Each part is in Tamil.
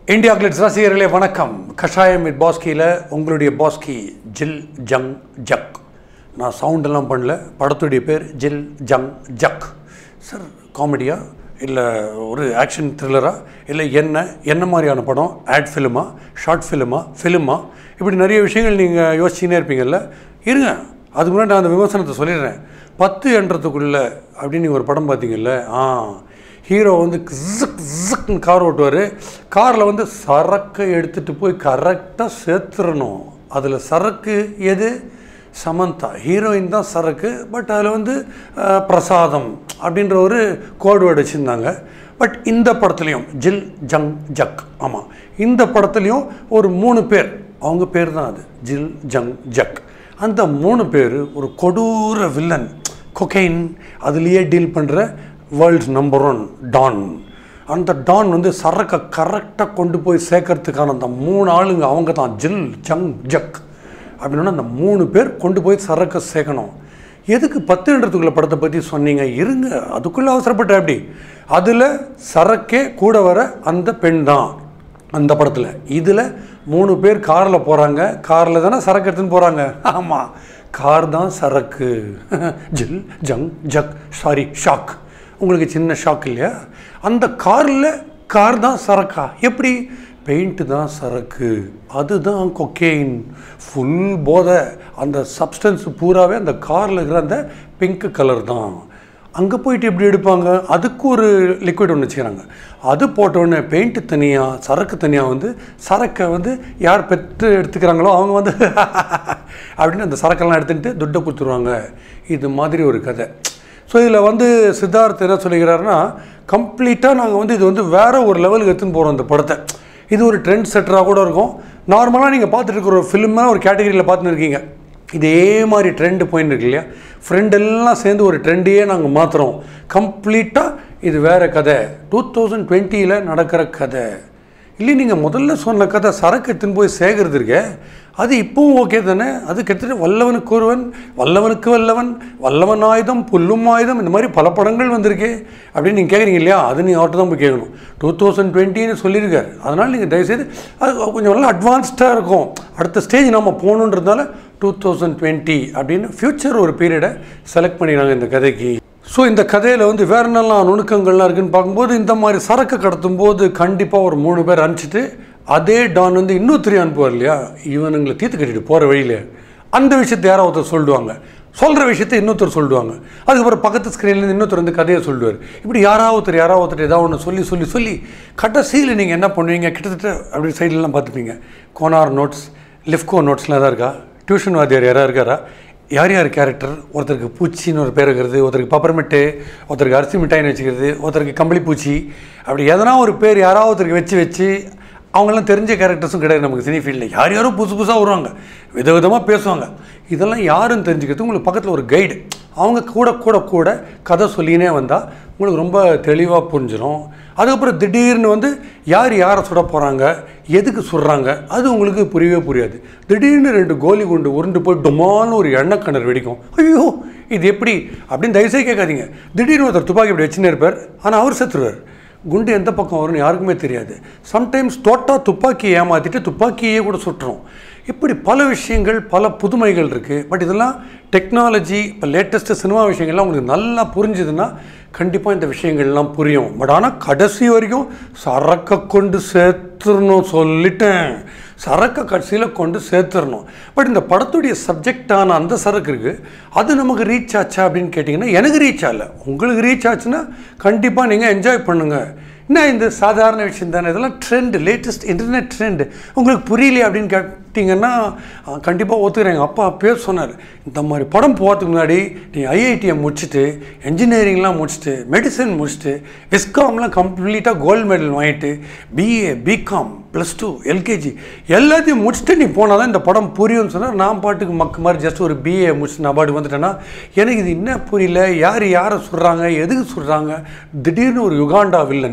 இந்தியா கிளிட்ஸ் ரசிகர்களே வணக்கம் கஷாயம் வித் பாஸ்கியில் உங்களுடைய பாஸ்கி ஜில் ஜங் ஜக் நான் சவுண்டெல்லாம் பண்ணல படத்துடைய பேர் ஜில் ஜங் ஜக் சார் காமெடியா இல்லை ஒரு ஆக்ஷன் த்ரில்லரா இல்லை என்ன என்ன மாதிரியான படம் ஆட் ஃபிலிமா ஷார்ட் ஃபிலிமா ஃபிலிமா இப்படி நிறைய விஷயங்கள் நீங்கள் யோசிச்சுனே இருப்பீங்கல்ல இருங்க அதுக்கு முன்னாடி நான் அந்த விமர்சனத்தை சொல்லிடுறேன் பத்து என்றதுக்குள்ளே அப்படின்னு நீங்கள் ஒரு படம் பார்த்தீங்கல்ல ஆ ஹீரோ வந்து கிஸுக் கிஸுக்னு கார் ஓட்டுவார் காரில் வந்து சரக்கை எடுத்துகிட்டு போய் கரெக்டாக சேர்த்துடணும் அதில் சரக்கு எது சமந்தா ஹீரோயின் தான் சரக்கு பட் அதில் வந்து அஹ், பிரசாதம் அப்படின்ற ஒரு கோட் வேர்டு வச்சுருந்தாங்க பட் இந்த படத்துலையும் ஜில் ஜங் ஜக் ஆமாம் இந்த படத்துலையும் ஒரு மூணு பேர் அவங்க பேர் தான் அது ஜில் ஜங் ஜக் அந்த மூணு பேர் ஒரு கொடூர வில்லன் கொகைன் அதுலேயே டீல் பண்ணுற வேர்ல்ட்ஸ் நம்பர் ஒன் டான் அந்த டான் வந்து சரக்கை கரெக்டாக கொண்டு போய் சேர்க்கறதுக்கான அந்த மூணு ஆளுங்க அவங்க தான் ஜில் ஜங் ஜக் அப்படின்னா அந்த மூணு பேர் கொண்டு போய் சரக்கை சேர்க்கணும் எதுக்கு பத்துன்றதுக்குள்ள படத்தை பற்றி சொன்னீங்க இருங்க அதுக்குள்ளே அவசரப்பட்ட அப்படி அதில் சரக்கே கூட வர அந்த பெண் தான் அந்த படத்தில் இதில் மூணு பேர் காரில் போகிறாங்க காரில் தானே சரக்கு எடுத்துன்னு போகிறாங்க ஆமாம் கார் தான் சரக்கு ஜில் ஜங் ஜக் சாரி ஷாக் உங்களுக்கு சின்ன ஷாக் இல்லையா அந்த காரில் கார் தான் சரக்கா எப்படி பெயிண்ட்டு தான் சரக்கு அதுதான் கொக்கெயின் ஃபுல் போதை அந்த சப்ஸ்டன்ஸ் பூராவே அந்த காரில் இருக்கிற அந்த பிங்க் கலர் தான் அங்கே போயிட்டு எப்படி எடுப்பாங்க அதுக்கு ஒரு லிக்விட் ஒன்று வச்சுக்கிறாங்க அது போட்டோடனே பெயிண்ட்டு தனியாக சரக்கு தனியாக வந்து சரக்கை வந்து யார் பெற்று எடுத்துக்கிறாங்களோ அவங்க வந்து அப்படின்னு அந்த சரக்கெல்லாம் எடுத்துகிட்டு துட்டை கொடுத்துருவாங்க இது மாதிரி ஒரு கதை ஸோ இதில் வந்து சித்தார்த் என்ன சொல்லிக்கிறாருன்னா கம்ப்ளீட்டாக நாங்கள் வந்து இது வந்து வேற ஒரு லெவலுக்கு எடுத்துன்னு போகிறோம் இந்த படத்தை இது ஒரு ட்ரெண்ட் செட்டராக கூட இருக்கும் நார்மலாக நீங்கள் பார்த்துட்டு இருக்கிற ஒரு ஃபிலிமாக ஒரு கேட்டகரியில் பார்த்துன்னு இருக்கீங்க இதே மாதிரி ட்ரெண்டு போயின்னு இருக்கு இல்லையா ஃப்ரெண்ட் எல்லாம் சேர்ந்து ஒரு ட்ரெண்டையே நாங்கள் மாற்றுறோம் கம்ப்ளீட்டாக இது வேறு கதை டூ தௌசண்ட் டுவெண்ட்டியில் நடக்கிற கதை இல்லை நீங்கள் முதல்ல சொன்ன கதை சரக்கு எடுத்துன்னு போய் சேகரித்து இருக்கே அது இப்பவும் ஓகே தானே அது கிட்டத்தட்ட வல்லவனுக்கு ஒருவன் வல்லவனுக்கு வல்லவன் வல்லவன் ஆயுதம் புல்லும் ஆயுதம் இந்த மாதிரி பல படங்கள் வந்திருக்கே அப்படின்னு நீங்கள் கேட்குறீங்க இல்லையா அது நீங்கள் அவர்கிட்ட தான் போய் கேட்கணும் டூ தௌசண்ட் டுவெண்ட்டின்னு சொல்லியிருக்காரு அதனால் நீங்கள் தயவுசெய்து அது கொஞ்சம் நல்லா அட்வான்ஸ்டாக இருக்கும் அடுத்த ஸ்டேஜ் நம்ம போகணுன்றதுனால டூ தௌசண்ட் டுவெண்ட்டி அப்படின்னு ஃப்யூச்சர் ஒரு பீரியடை செலக்ட் பண்ணிடுறாங்க இந்த கதைக்கு ஸோ இந்த கதையில் வந்து வேற என்னெல்லாம் நுணுக்கங்கள்லாம் இருக்குன்னு பார்க்கும்போது இந்த மாதிரி சரக்கு கடத்தும் போது கண்டிப்பாக ஒரு மூணு பேர் அனுப்பிச்சிட்டு அதே டான் வந்து இன்னொருத்தரி அனுப்புவார் இல்லையா இவனுங்களை தீர்த்து கட்டிட்டு போகிற வழியில் அந்த விஷயத்தை யாரோ ஒருத்தர் சொல்லிடுவாங்க சொல்கிற விஷயத்தை இன்னொருத்தர் சொல்லிடுவாங்க அதுக்கப்புறம் பக்கத்து ஸ்க்ரீன்லேருந்து இன்னொருத்தர் வந்து கதையை சொல்லுவார் இப்படி யாராவது ஒருத்தர் யாராவது ஒருத்தர் ஏதாவது ஒன்று சொல்லி சொல்லி சொல்லி கடைசியில் நீங்கள் என்ன பண்ணுவீங்க கிட்டத்தட்ட அப்படி சைட்லலாம் பார்த்துப்பீங்க கோனார் நோட்ஸ் லிஃப்கோ நோட்ஸ்லாம் எதாவது இருக்கா டியூஷன் வாத்தியார் யாராவது இருக்காரா யார் யார் கேரக்டர் ஒருத்தருக்கு பூச்சின்னு ஒரு பேர் இருக்கிறது ஒருத்தருக்கு பப்பர்மெட்டு ஒருத்தருக்கு அரிசி மிட்டாயின்னு வச்சுக்கிறது ஒருத்தருக்கு கம்பளி பூச்சி அப்படி எதனா ஒரு பேர் யாராவது ஒருத்தருக்கு வச்சு வச்சு அவங்களாம் தெரிஞ்ச கேரக்டர்ஸும் கிடையாது நமக்கு சினி ஃபீல்டில் யார் யாரோ புதுசு புதுசாக வருவாங்க விதவிதமாக பேசுவாங்க இதெல்லாம் யாருன்னு தெரிஞ்சுக்கிறது உங்களுக்கு பக்கத்தில் ஒரு கைடு அவங்க கூட கூட கூட கதை சொல்லினே வந்தால் உங்களுக்கு ரொம்ப தெளிவாக புரிஞ்சிடும் அதுக்கப்புறம் திடீர்னு வந்து யார் யாரை சுட போகிறாங்க எதுக்கு சுடுறாங்க அது உங்களுக்கு புரியவே புரியாது திடீர்னு ரெண்டு கோலி குண்டு உருண்டு போய் டொமான்னு ஒரு எண்ணெய் கிணறு வெடிக்கும் ஐயோ இது எப்படி அப்படின்னு தயவுசெய்து கேட்காதீங்க திடீர்னு ஒருத்தர் துப்பாக்கி இப்படி வச்சுன்னே இருப்பார் ஆனால் அவர் செத்துருவார் குண்டு எந்த பக்கம் வரும்னு யாருக்குமே தெரியாது சம்டைம்ஸ் தோட்டா துப்பாக்கி ஏமாற்றிட்டு துப்பாக்கியே கூட சுட்டுரும் இப்படி பல விஷயங்கள் பல புதுமைகள் இருக்குது பட் இதெல்லாம் டெக்னாலஜி இப்போ லேட்டஸ்ட்டு சினிமா விஷயங்கள்லாம் உங்களுக்கு நல்லா புரிஞ்சுதுன்னா கண்டிப்பாக இந்த விஷயங்கள்லாம் புரியும் பட் ஆனால் கடைசி வரைக்கும் சரக்கை கொண்டு சேர்த்துடணும் சொல்லிட்டேன் சரக்கை கடைசியில் கொண்டு சேர்த்துடணும் பட் இந்த படத்துடைய சப்ஜெக்டான அந்த சரக்கு இருக்குது அது நமக்கு ரீச் ஆச்சா அப்படின்னு கேட்டிங்கன்னா எனக்கு ரீச் ஆகல உங்களுக்கு ரீச் ஆச்சுன்னா கண்டிப்பாக நீங்கள் என்ஜாய் பண்ணுங்கள் என்ன இந்த சாதாரண விஷயம் தானே இதெல்லாம் ட்ரெண்ட் லேட்டஸ்ட் இன்டர்நெட் ட்ரெண்ட் உங்களுக்கு புரியலையே அப்படின்னு கேட்டிங்கன்னா கண்டிப்பாக ஒத்துக்கிறேன் எங்கள் அப்பா பேர் சொன்னார் இந்த மாதிரி படம் போகிறதுக்கு முன்னாடி நீ ஐஐடியை முடிச்சுட்டு என்ஜினியரிங்லாம் முடிச்சுட்டு மெடிசன் முடிச்சுட்டு விஸ்காம்லாம் கம்ப்ளீட்டாக கோல்டு மெடல் வாங்கிட்டு BA BCom plus two LKG எல்லாத்தையும் முடிச்சுட்டு நீ போனால் தான் இந்த படம் புரியும்னு சொன்னால் நான் பாட்டுக்கு மக்கு மாதிரி ஜஸ்ட் ஒரு பிஏ முடிச்சுட்டு நான் பாட்டுக்கு வந்துட்டேன்னா எனக்கு இது என்ன புரியல யார் யாரை சுடுறாங்க எதுக்கு சுடுறாங்க திடீர்னு ஒரு யுகாண்டா வில்லன்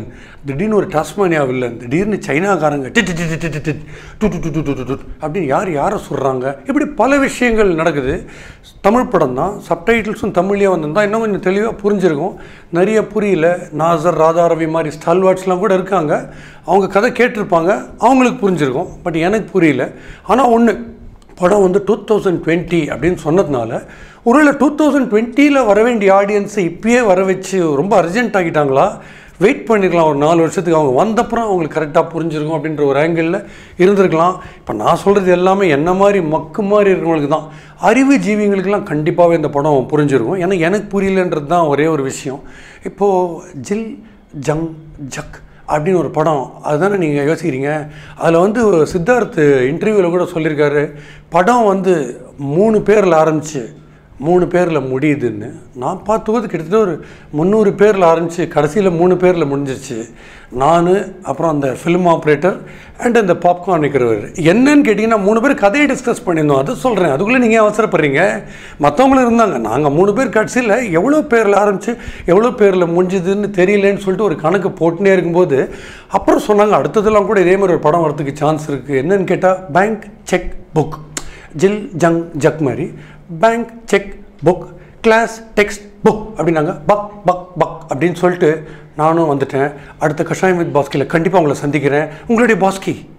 திடீர்னு ஒரு டாஸ்மானியா வில்லன் திடீர்னு சைனாக்காரங்க டிட் டிட் டிட் டிட் டிட் டு டு டு டு டு டு டு அப்படின்னு யார் யாரை சொல்கிறாங்க இப்படி பல விஷயங்கள் நடக்குது தமிழ் படம் தான் சப்டைட்டில்ஸும் தமிழ்லேயே வந்திருந்தா இன்னும் கொஞ்சம் தெளிவாக புரிஞ்சிருக்கும் நிறைய புரியல நாசர் ராதாரவி மாதிரி ஸ்டால்வாட்ஸ்லாம் கூட இருக்காங்க அவங்க கதை கேட்டிருப்பாங்க அவங்களுக்கு புரிஞ்சிருக்கும் பட் எனக்கு புரியல ஆனால் ஒன்று படம் வந்து டூ தௌசண்ட் டுவெண்ட்டி அப்படின்னு சொன்னதுனால ஒருவேளை டூ தௌசண்ட் டுவெண்ட்டியில் வர வேண்டிய ஆடியன்ஸை இப்பயே வர வச்சு ரொம்ப அர்ஜென்ட் ஆகிட்டாங்களா வெயிட் பண்ணிருக்கலாம் ஒரு நாலு வருஷத்துக்கு அவங்க வந்தப்புறம் அவங்களுக்கு கரெக்டாக புரிஞ்சிருக்கும் அப்படின்ற ஒரு ஆங்கிளில் இருந்திருக்கலாம் இப்போ நான் சொல்கிறது எல்லாமே என்ன மாதிரி மக்கு மாதிரி இருக்கிறவங்களுக்கு தான் அறிவு ஜீவிங்களுக்கெல்லாம் கண்டிப்பாகவே இந்த படம் புரிஞ்சிருக்கும் ஏன்னா எனக்கு புரியலன்றது தான் ஒரே ஒரு விஷயம் இப்போது ஜில் ஜங் ஜக் அப்படின்னு ஒரு படம் அதுதானே நீங்கள் யோசிக்கிறீங்க அதில் வந்து சித்தார்த் இன்டர்வியூவில் கூட சொல்லியிருக்காரு படம் வந்து மூணு பேரில் ஆரம்பிச்சு மூணு பேரில் முடியுதுன்னு நான் பார்த்தபோது கிட்டத்தட்ட ஒரு முந்நூறு பேரில் ஆரம்பித்து கடைசியில் மூணு பேரில் முடிஞ்சிருச்சு நான் அப்புறம் அந்த ஃபிலிம் ஆப்ரேட்டர் அண்ட் அந்த பாப்கார்ன் விற்கிறவர் என்னன்னு கேட்டிங்கன்னா மூணு பேர் கதையை டிஸ்கஸ் பண்ணியிருந்தோம் அது சொல்கிறேன் அதுக்குள்ளே நீங்கள் அவசரப்படுறீங்க மற்றவங்களும் இருந்தாங்க நாங்கள் மூணு பேர் கடைசியில் எவ்வளோ பேரில் ஆரம்பித்து எவ்வளோ பேரில் முடிஞ்சுதுன்னு தெரியலன்னு சொல்லிட்டு ஒரு கணக்கு போட்டுனே இருக்கும்போது அப்புறம் சொன்னாங்க அடுத்ததெல்லாம் கூட இதே மாதிரி ஒரு படம் வரதுக்கு சான்ஸ் இருக்குது என்னன்னு கேட்டால் பேங்க் செக் புக் ஜில் ஜங் ஜக் மாதிரி bank cheque book class text book அப்படின்னாங்க பக் பக் பக் அப்படின்னு சொல்லிட்டு நானும் வந்துட்டேன் அடுத்த கஷாயம் வித் பாஸ்கியில் கண்டிப்பாக உங்களை சந்திக்கிறேன் உங்களுடைய பாஸ்கி